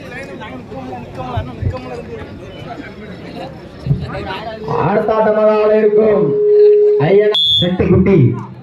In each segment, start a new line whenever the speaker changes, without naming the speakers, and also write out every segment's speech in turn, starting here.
ஆடத்தாட்டமாக இருக்கும் ஐயன் செட்டு குட்டி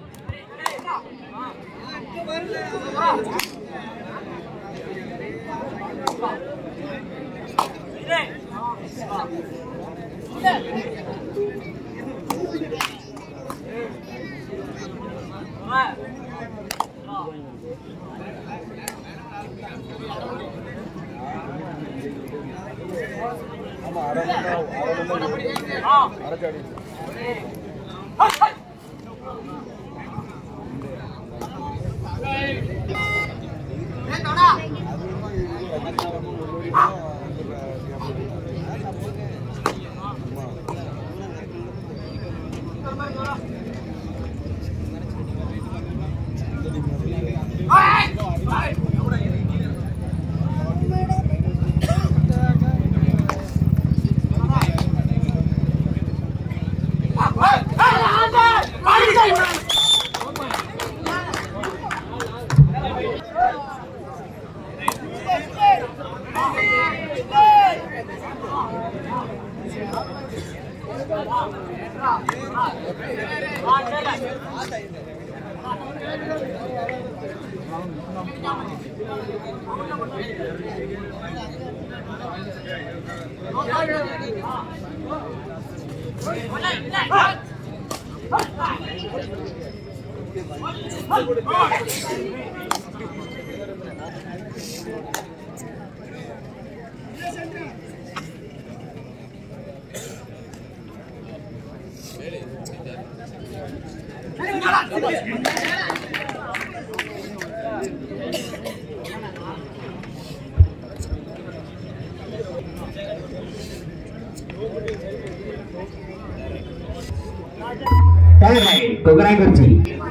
கொக்கராங்குறிச்சி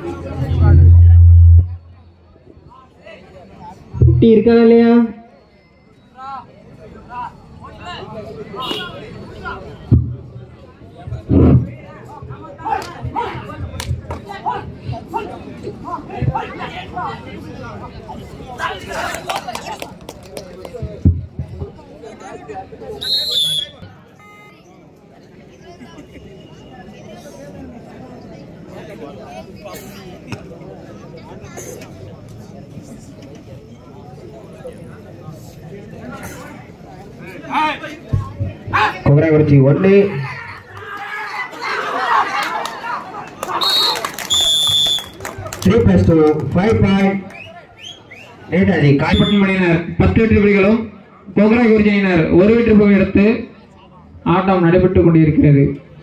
குட்டி இருக்கா இல்லையா கொக்கராங்குறிச்சி ஒன்று three plus two five point Netaji காய்
காய்பட்டன் மணியினர் பத்து வெற்றி புலிகளும் கோகரா குருஜியினர் ஒரு வெற்றி புகை எடுத்து ஆட்டம் நடைபெற்றுக் கொண்டிருக்கிறது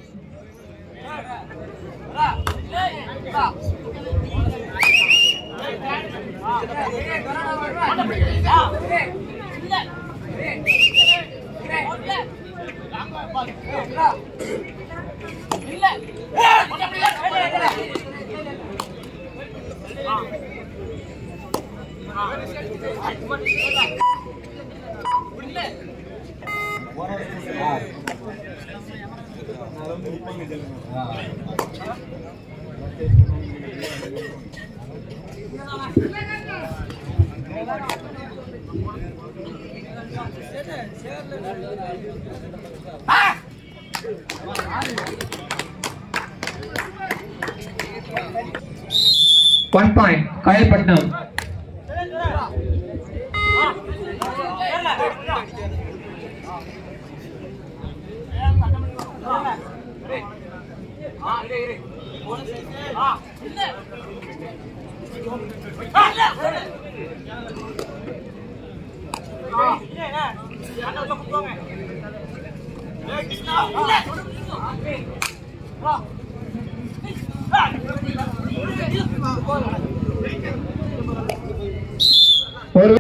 ஒன் பாயிண்ட் காயல்பட்டினம் ஒரு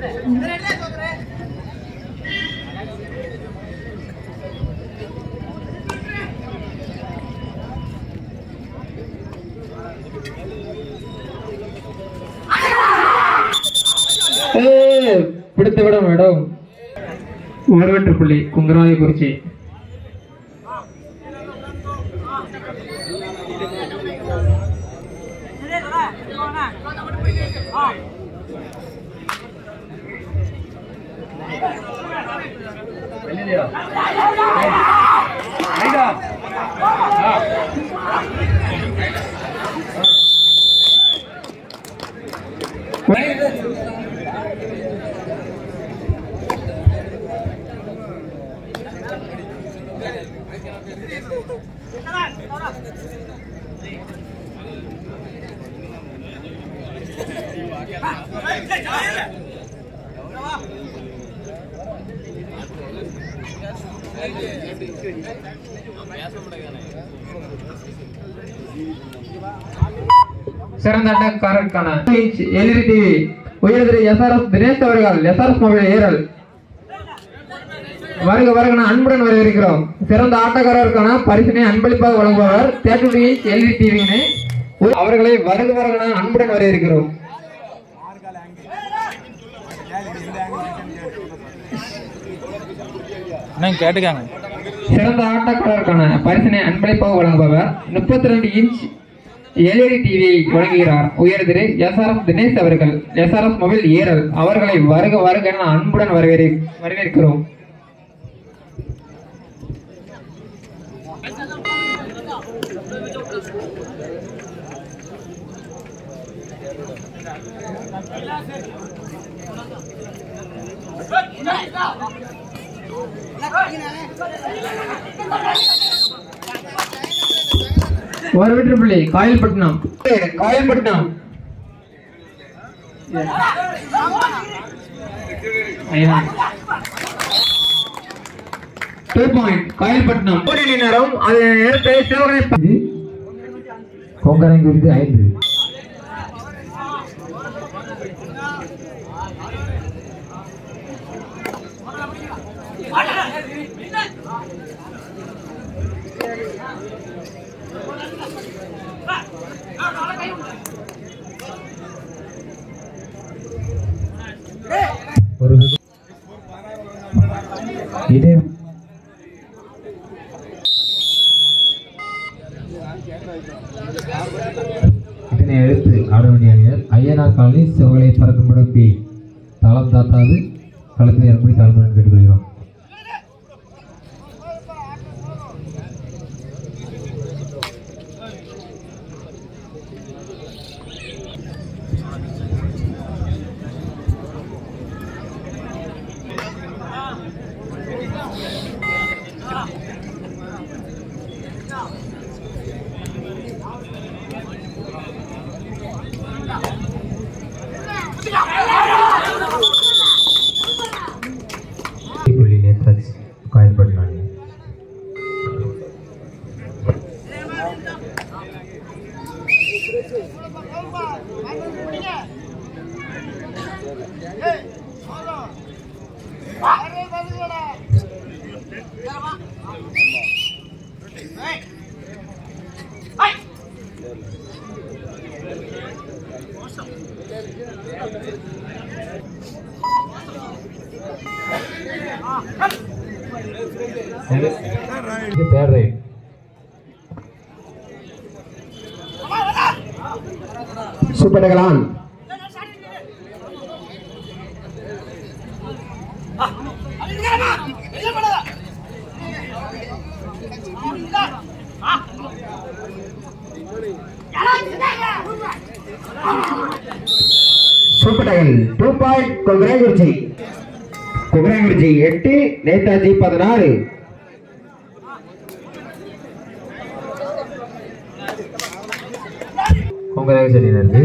ஏய், பிடித்து விட மேடம் ஒரு வெற்றி புள்ளி குங்கராய குறிச்சி சிறந்த அட்டக்காரருக்கான எல்இடி டிவி உயர்திரு எஸ்ஆர்எஸ் தினேஷ் அவர்கள் எஸ்ஆர்எஸ் மொபைல் ஏரல் வருக வருக அன்புடன் வரவேற்கிறோம் சிறந்த ஆட்டக்காரருக்கான பரிசினை அன்பளிப்பாக வழங்குபவர் தேட்டரி எல்இடி டிவியினை அவர்களை வருக வருக அன்புடன் வரவேற்கிறோம்
அண்ணா கேட்டுக்காங்க
சிறந்த ஆட்டக்காரருக்கான பரிசினை அன்பளிப்பாக வழங்குபவர் முப்பத்தி ரெண்டு இன்ச் எல்இடி டிவியை வழங்குகிறார் உயர் திரு எஸ்ஆர்எஸ் தினேஷ் அவர்கள் எஸ்ஆர்எஸ் மொபைல் ஏரல் அவர்களை வருக வருக என அன்புடன் வரவேற் வரவேற்கிறோம் ஒரு வெற்றி புள்ளி காயல்பட்டினம் காயல்பட்டினம் டூ பாயிண்ட் காயல்பட்டினம் ஒரு மணி நேரம் அது நேரத்தை சிவகணை
கொங்கரை குறித்து ஐந்து ஒரு இதே இதனை அடுத்து ஆட வேண்டிய அணியர் ஐயனார் காலனி சிவகலை பறக்கும்படம் பி தளம் தாத்தாது களத்தில் இறங்கும்படி தாழ்மையுடன் கேட்டுக்கொள்கிறோம் புள்ளி நேதாஜி காயல்பட்டின அணி இது தேர்ட் ரைட் சூப்பர் டகலான் super tackle two point Kongarankurichi Kongarankurichi எட்டு நேதாஜி பதினாறு கொங்கராங்குறிச்சி அணியினருக்கு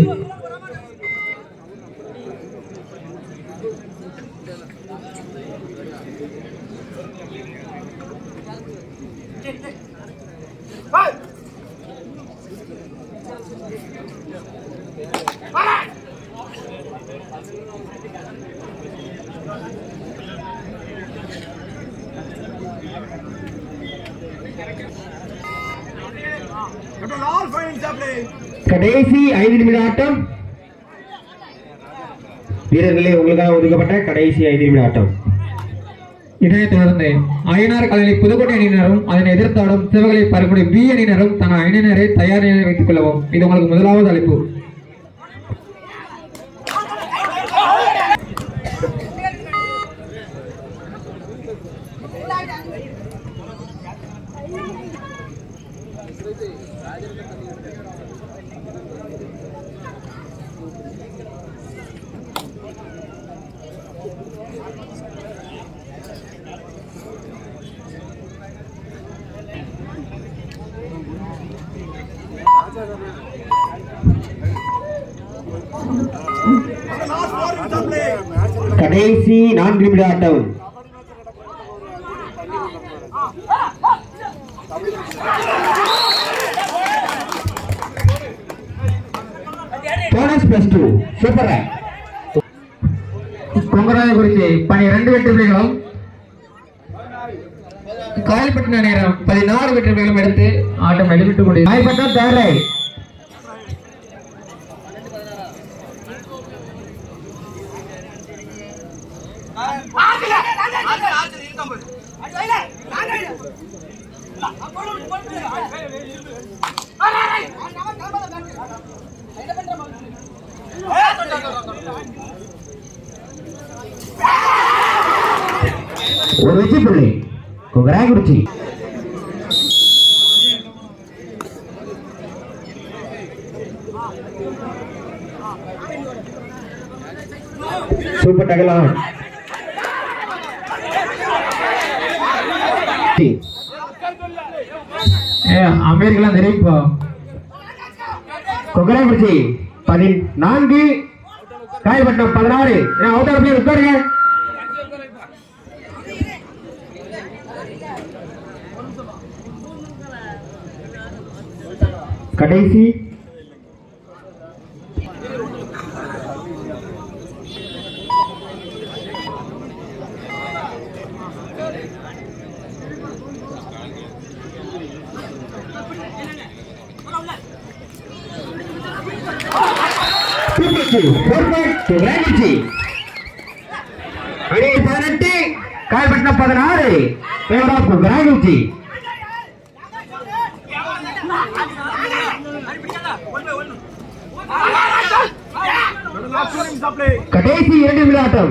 கடைசி ஐந்து நிமிட ஆட்டம் வீரர்களே உங்களுக்காக ஒதுக்கப்பட்ட கடைசி ஐந்து நிமிட ஆட்டம்
இதனைத் தொடர்ந்து அயனார் கலனி புதுக்கோட்டை அணியினரும் அதனை எதிர்த்தாடும் சிவகலை பரப்புடி பி அணியினரும் தன் அணியினரை தயார் நிலையில் வைத்துக் கொள்ளவும் இது உங்களுக்கு முதலாவது அழைப்பு
கடைசி நான்கு நிமிட ஆட்டம் bonus plus two super
Kongarayakurichi பனிரெண்டு வெற்றி புள்ளிகளும் காயல்பட்டின நேரம் பதினாறு வெற்றி புள்ளிகளும் எடுத்து ஆட்டம் நடைபெற்றுக் கொண்டிருக்கிறது
நாய்பட்டம் தேரை ஒரு வெற்றி புள்ளி குகராயகுறிச்சி சூப்பர் டகலான்
ஏ அமெரிக்கலாம் தெரிவிப்பா
கொகராயகுறிச்சி பதினான்கு காயப்பட்டம் பதினாறு அவுட்டார் பிளேயர் உட்காருங்க கடைசி குகராயகுறிச்சி அணி பதினெட்டு காயப்பட்டம் பதினாறு குகராயகுறிச்சி கடைசி இரண்டு விளையாட்டம்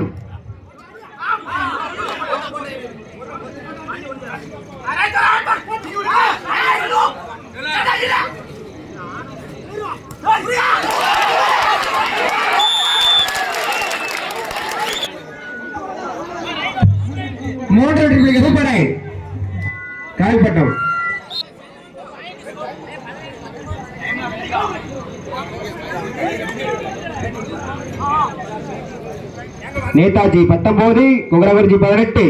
மூன்று வெற்றி புள்ளிகள் சூப்பரை காயப்பட்டம் நேதாஜி பத்தொன்பது குகரவர்ஜி பதினெட்டு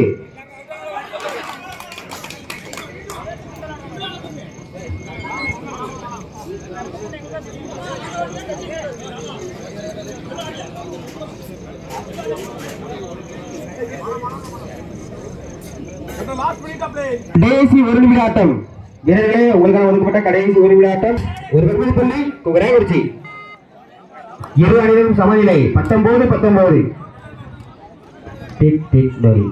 கடைசி ஒரு நிமிட ஆட்டம் வீரர்களே உங்களுக்கான ஒதுக்கப்பட்ட கடைசி ஒரு நிமிட ஆட்டம் ஒரு வெகுமதி புள்ளி குகராயகுறிச்சி இரு அணிகளும் சமநிலை பத்தொன்பது பத்தொன்பது டிக் டிக் டோரி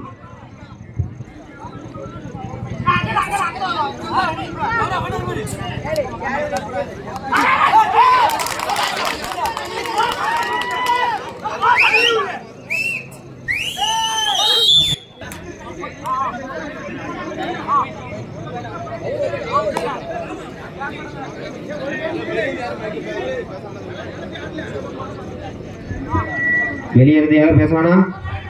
வெளியே இருந்து யாரும் பேச வேணாம்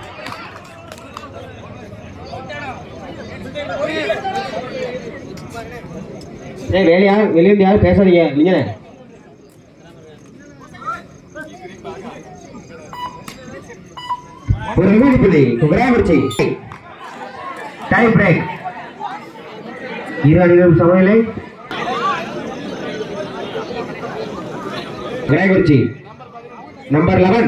ஏய் வெளியா வெளியே இருந்து யாரும் பேசாதீங்க நீங்க ஒரு நிமிடம் புள்ளி குகராயகுறிச்சி டை பிரேக் இரு அணிகளும் சமநிலை குகராயகுறிச்சி நம்பர் லெவன்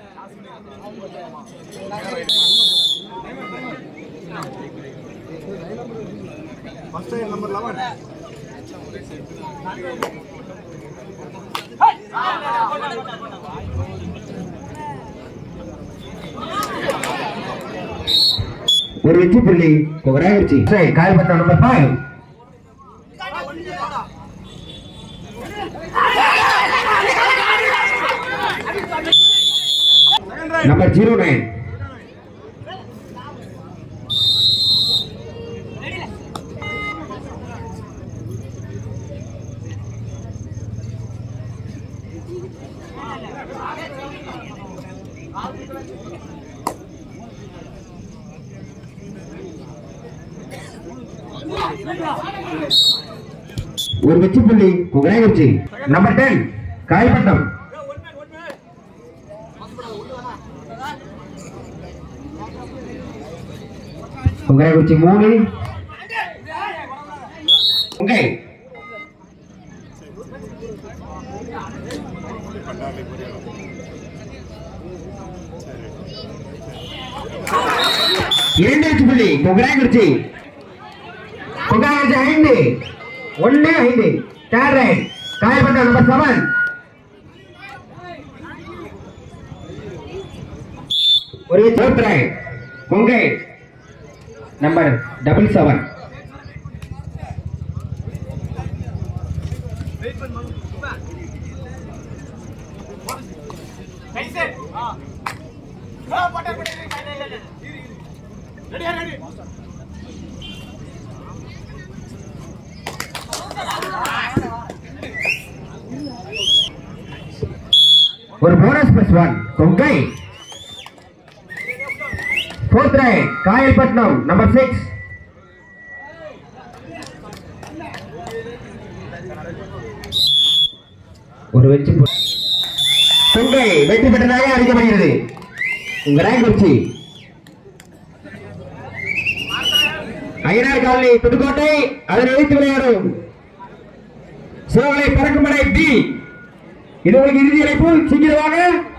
ஒரு வெற்றி புள்ளி குகராயகுறிச்சி சரி காயப்பட்ட number five number zero nine ஒரு வெற்றி புள்ளி குகராயகுறிச்சி நம்பர் டென் காயப்பட்டம் குகராயகுறிச்சி மூணு உங்கை இரண்டு வெற்றி புள்ளி குகராயகுறிச்சி குகராயகுறிச்சி ஐந்து ஒன்னு ஐந்து தேர்ட் ரைட் காயப்பட்ட நம்பர் செவன் ஒரு தேர்ட் ரைட் கொங்கை நம்பர் டபுள் செவன் ஒரு போனஸ் பிளஸ் ஒன் கொங்கை fourth raid Kayalpattinam number six ஒரு வெற்றி பு- கொங்கை வெற்றி பெற்றதாக அறிக்கப்படுகிறது உங்க ரேங்க் வச்சு ஐயனார் காலனி புதுக்கோட்டை அதனை எதிர்த்து விளையாடும் சிவகலை பறக்கும் படை டி இது உங்களுக்கு இறுதி அழைப்பு சீக்கிரமாக